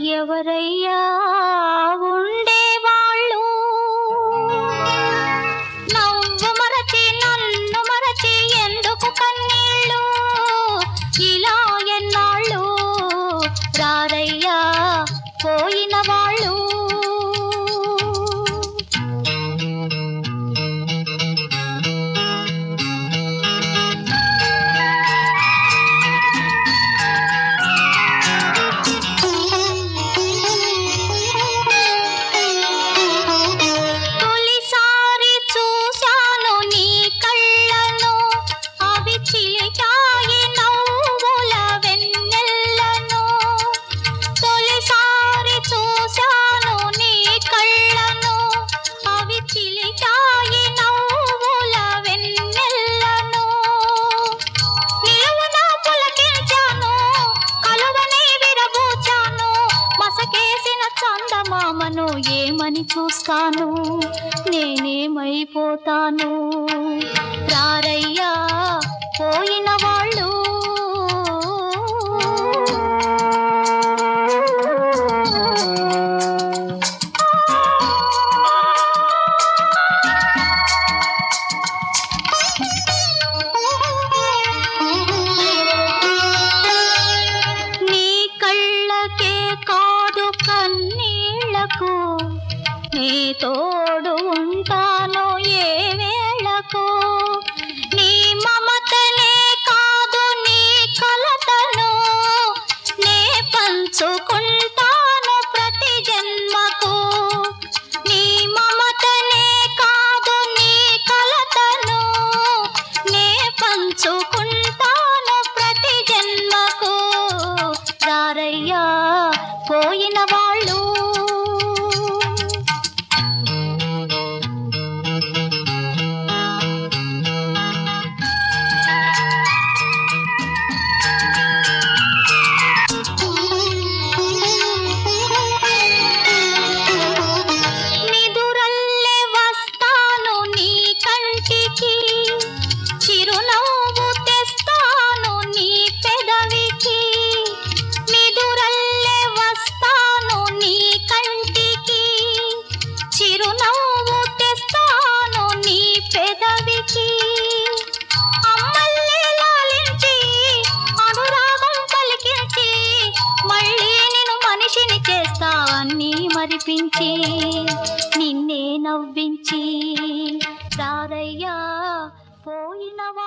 ఎవరయ్యా ఉండేవాళ్ళు నవ్వు మరచి నన్ను మరచి ఎందుకు కన్నీళ్ళు ఇలా ఎన్నాళ్ళు రారయ్యా పోయిన వాళ్ళు తొలిసారి చూశాను నీ కళ్ళను అవి చిలికాయి నవ్వుల వెన్నెల్లను తొలిసారి చూశాను నీ కళ్ళను అవి చిలికాయి నవ్వుల వెన్నెల్లను నిలువున పులకించాను కలువని విరబూచాను మసకేసిన చందమామను ఏమని చూస్తాను నేనేమైపోతాను రారయ్యా పోయిన వాళ్ళు నీ కళ్ళకే కాదు కన్నీళ్లకు నీ తోడు ఉంటాను ఏ వేళకు నీ మమతనే కాదు నీ కలతను నే పంచుకుంటాను ప్రతి జన్మకు నీ మమతనే కాదు నీ కలతను నే పంచుకుంటాను ప్రతి జన్మకు రారయ్యా పోయిన వాళ్ళు నిదురల్లే వస్తాను నీ కంటికి చిరునవ్వు తెస్తాను నీ పెదవికి నిదురల్లే వస్తాను నీ కంటికి చిరునవ్వు తెస్తాను నీ పెదవికి అమ్మల్లే లాలించి అనురాగం పలికించి మళ్ళీ నేను మనిషిని చేస్తా అన్నీ మరిపించి నిన్నే నవ్వించి రారయ్యా పోయినవా